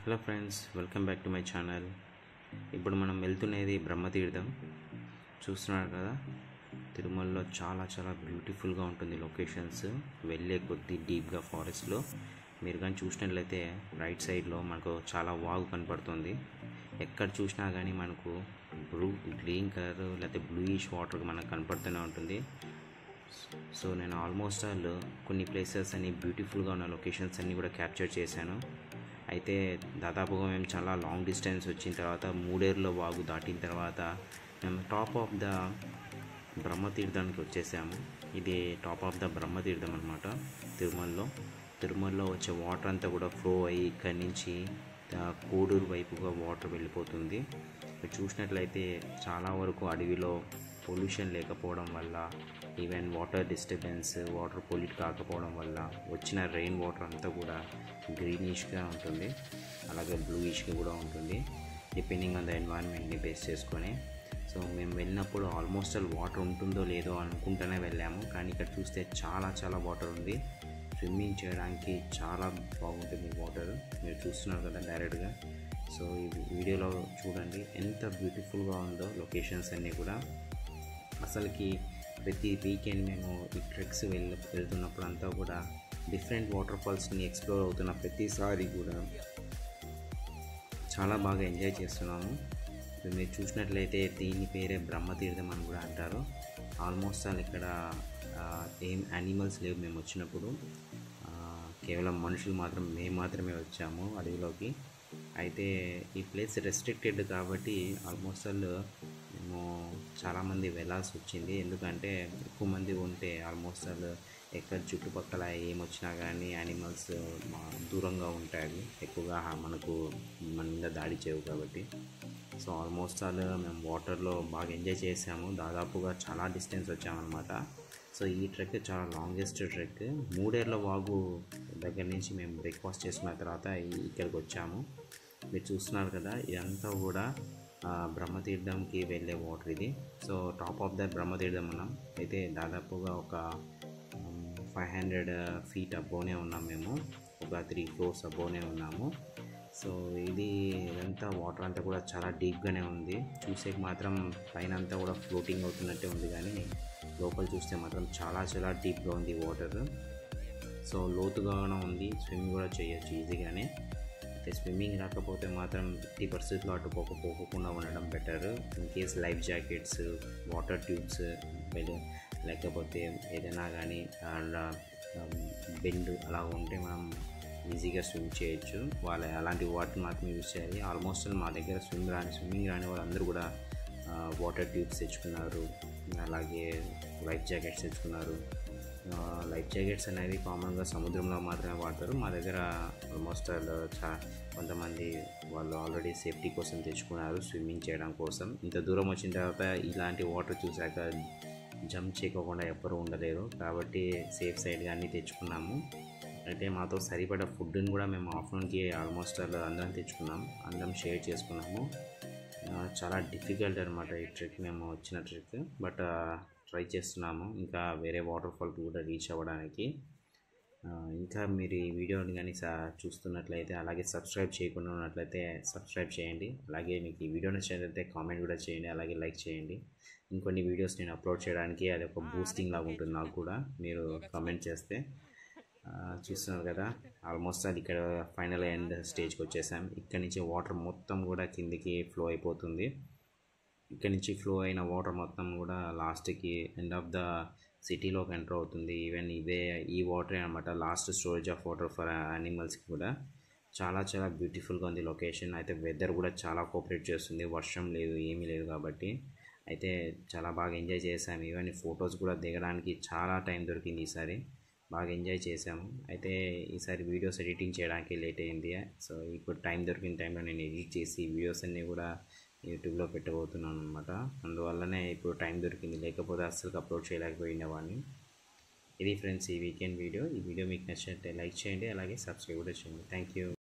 hello friends welcome back to my channel ఇప్పుడు మనం వెళ్తున్నది బ్రహ్మతీర్థం చూస్తున్నారు కదా తిరుమలలో చాలా చాలా బ్యూటిఫుల్గా ఉంటుంది లొకేషన్స్ వెళ్ళే కొద్ది డీప్గా ఫారెస్ట్లో మీరు కానీ చూసినట్లయితే రైట్ సైడ్లో మనకు చాలా వాగు కనపడుతుంది ఎక్కడ చూసినా కానీ మనకు బ్లూ గ్రీన్ కలర్ లేకపోతే బ్లూయిష్ వాటర్ మనకు కనపడుతూనే ఉంటుంది సో నేను ఆల్మోస్ట్ ఆల్ కొన్ని ప్లేసెస్ అని బ్యూటిఫుల్గా ఉన్న లొకేషన్స్ అన్నీ కూడా క్యాప్చర్ చేశాను అయితే దాదాపుగా మేము చాలా లాంగ్ డిస్టెన్స్ వచ్చిన తర్వాత మూడేరులో వాగు దాటిన తర్వాత మేము టాప్ ఆఫ్ ద బ్రహ్మతీర్థానికి వచ్చేసాము ఇది టాప్ ఆఫ్ ద బ్రహ్మతీర్థం అనమాట తిరుమలలో తిరుమలలో వచ్చే వాటర్ అంతా కూడా ఫ్లో అయ్యి ఇక్కడి నుంచి ఆ, కోడూరు వైపుగా వాటర్ వెళ్ళిపోతుంది మీరు చూసినట్లయితే చాలా వరకు అడవిలో పొల్యూషన్ లేకపోవడం వల్ల even water disturbance water pollute కాకపోవడం వల్ల వచ్చిన రెయిన్ వాటర్ అంతా కూడా గ్రీనిష్గా ఉంటుంది అలాగే బ్లూయిష్గా కూడా ఉంటుంది డిపెండింగ్ ఆన్ ద ఎన్వైరన్మెంట్ని బేస్ చేసుకొని సో మేము వెళ్ళినప్పుడు ఆల్మోస్ట్ ఆల్ వాటర్ ఉంటుందో లేదో అనుకుంటూనే వెళ్ళాము కానీ ఇక్కడ చూస్తే చాలా చాలా వాటర్ ఉంది స్విమ్మింగ్ చేయడానికి చాలా బాగుంటుంది వాటర్ మీరు చూస్తున్నారు కదా డైరెక్ట్గా సో ఈ వీడియోలో చూడండి ఎంత బ్యూటిఫుల్గా ఉందో లొకేషన్స్ అన్నీ కూడా అసలుకి ప్రతి వీకెండ్ మేము ఈ ట్రెక్స్ వెళ్ళ వెళ్తున్నప్పుడు అంతా కూడా డిఫరెంట్ వాటర్ ఫాల్స్ని ఎక్స్ప్లోర్ అవుతున్న ప్రతిసారి కూడా చాలా బాగా ఎంజాయ్ చేస్తున్నాము ఇప్పుడు మీరు చూసినట్లయితే దీని పేరే బ్రహ్మతీర్థం అని కూడా అంటారు ఆల్మోస్ట్ ఆల్ ఇక్కడ ఆ, ఏం యానిమల్స్ లేవు మేము వచ్చినప్పుడు ఆ, కేవలం మనుషులు మాత్రం మేము మాత్రమే వచ్చాము అడవిలోకి అయితే ఈ ప్లేస్ రెస్ట్రిక్టెడ్ కాబట్టి ఆల్మోస్ట్ ఆల్ మేము చాలామంది వెళ్ళాల్సి వచ్చింది ఎందుకంటే ఎక్కువ మంది ఉంటే ఆల్మోస్ట్ ఆల్ ఎక్కడ చుట్టుపక్కల ఏమొచ్చినా కానీ యానిమల్స్ దూరంగా ఉంటాయి ఎక్కువగా మనకు మన మీద దాడి చేయవు కాబట్టి సో ఆల్మోస్ట్ ఆల్ మేము వాటర్లో బాగా ఎంజాయ్ చేసాము దాదాపుగా చాలా డిస్టెన్స్ వచ్చామన్నమాట సో ఈ ట్రెక్ చాలా లాంగెస్ట్ ట్రెక్ మూడేళ్ల వాగు దగ్గర నుంచి మేము బ్రేక్ఫాస్ట్ చేసుకున్న తర్వాత ఈ- ఇక్కడికి వచ్చాము మీరు చూస్తున్నారు కదా ఇదంతా కూడా ఆ, బ్రహ్మతీర్థంకి వెళ్ళే వాటర్ ఇది so top of the Brahmatheertham ఉన్నాం అయితే దాదాపుగా ఒక ఫైవ్ హండ్రెడ్ ఫీట్ అబ్బోనే ఉన్నాం మేము ఒక త్రీ ఫ్లోర్స్ అబ్బోనే ఉన్నాము సో ఇది ఇదంతా వాటర్ అంతా కూడా చాలా డీప్గానే ఉంది చూసేకి మాత్రం పైన అంతా కూడా ఫ్లోటింగ్ అవుతున్నట్టే ఉంది కానీ లోపల చూస్తే మాత్రం చాలా చాలా డీప్గా ఉంది వాటర్ సో లోతుగా కూడా ఉంది స్విమ్మింగ్ కూడా చేయొచ్చు ఈజీగానే అయితే స్విమ్మింగ్ రాకపోతే మాత్రం ఎట్టి పరిస్థితుల్లో అటు పోక పోకుండా ఉండడం better in case life jackets water tubes లేకపోతే ఏదైనా కానీ బెండ్ అలా ఉంటే మనం ఈజీగా స్విమ్ చేయొచ్చు వాళ్ళ అలాంటి వాటిని మాత్రం యూజ్ చేయాలి ఆల్మోస్ట్ మా దగ్గర స్విమ్ రాని స్విమ్మింగ్ రాని వాళ్ళందరూ కూడా వాటర్ ట్యూబ్స్ తెచ్చుకున్నారు అలాగే లైఫ్ జాకెట్స్ తెచ్చుకున్నారు లైఫ్ జాకెట్స్ అనేవి కామన్గా సముద్రంలో మాత్రమే వాడతారు మా దగ్గర ఆల్మోస్ట్ ఆల్ చా కొంతమంది వాళ్ళు ఆల్రెడీ సేఫ్టీ కోసం తెచ్చుకున్నారు స్విమ్మింగ్ చేయడం కోసం ఇంత దూరం వచ్చిన తర్వాత ఇలాంటి వాటర్ చూశాక జంప్ చేయకోకుండా ఎవ్వరూ ఉండలేరు కాబట్టి సేఫ్ సైడ్గా అన్నీ తెచ్చుకున్నాము అయితే మాతో సరిపడా ఫుడ్ని కూడా మేము ఆఫ్టర్నూన్కి ఆల్మోస్ట్ ఆల్ అందరం తెచ్చుకున్నాం అందరం షేర్ చేసుకున్నాము ఆ, చాలా డిఫికల్ట్ అనమాట ఈ ట్రెక్ మేము వచ్చిన ట్రెక్ బట్ ట్రై చేస్తున్నాము ఇంకా వేరే వాటర్ ఫాల్కి కూడా రీచ్ అవ్వడానికి ఆ, ఇంకా మీరు ఈ వీడియోని కానీ స- చూస్తున్నట్లయితే అలాగే సబ్స్క్రైబ్ చేయకుండా ఉన్నట్లయితే సబ్స్క్రైబ్ చేయండి అలాగే మీకు ఈ వీడియో నచ్చినట్లయితే కామెంట్ కూడా చేయండి అలాగే లైక్ చేయండి ఇంకొన్ని వీడియోస్ నేను అప్లోడ్ చేయడానికి అది ఒక బూస్టింగ్ లాగా ఉంటుంది నాకు కూడా మీరు కామెంట్ చేస్తే ఆ, చూస్తున్నారు కదా ఆల్మోస్ట్ అది ఇక్కడ ఫైనల్ ఎండ్ స్టేజ్కి వచ్చేసాం ఇక్కడ నుంచి వాటర్ మొత్తం కూడా కిందికి ఫ్లో అయిపోతుంది ఇక్కడ నుంచి ఫ్లో అయిన వాటర్ మొత్తం కూడా లాస్ట్కి ఎండ్ ఆఫ్ ద సిటీలోకి ఎంటర్ అవుతుంది ఈవెన్ ఇదే ఈ వాటర్ అనమాట last storage of water for యానిమల్స్కి కూడా చాలా చాలా బ్యూటిఫుల్గా ఉంది లొకేషన్ అయితే వెదర్ కూడా చాలా కోఆపరేట్ చేస్తుంది వర్షం లేదు ఏమీ లేదు కాబట్టి అయితే చాలా బాగా ఎంజాయ్ చేసాము ఈవెన్ ఫొటోస్ కూడా దిగడానికి చాలా టైం దొరికింది ఈసారి బాగా ఎంజాయ్ చేసాము అయితే ఈసారి వీడియోస్ ఎడిటింగ్ చేయడానికి లేట్ అయింది సో ఇప్పుడు టైం దొరికిన టైంలో నేను ఎడిట్ చేసి వీడియోస్ అన్నీ కూడా యూట్యూబ్లో పెట్టబోతున్నాను అనమాట అందువల్లనే ఇప్పుడు టైం దొరికింది లేకపోతే అస్సలు అప్లోడ్ చేయలేకపోయినవాడిని ఇది ఫ్రెండ్స్ ఈ వీకెండ్ వీడియో ఈ వీడియో మీకు నచ్చినట్టే లైక్ చేయండి అలాగే సబ్స్క్రైబ్ కూడా చేయండి థ్యాంక్ యూ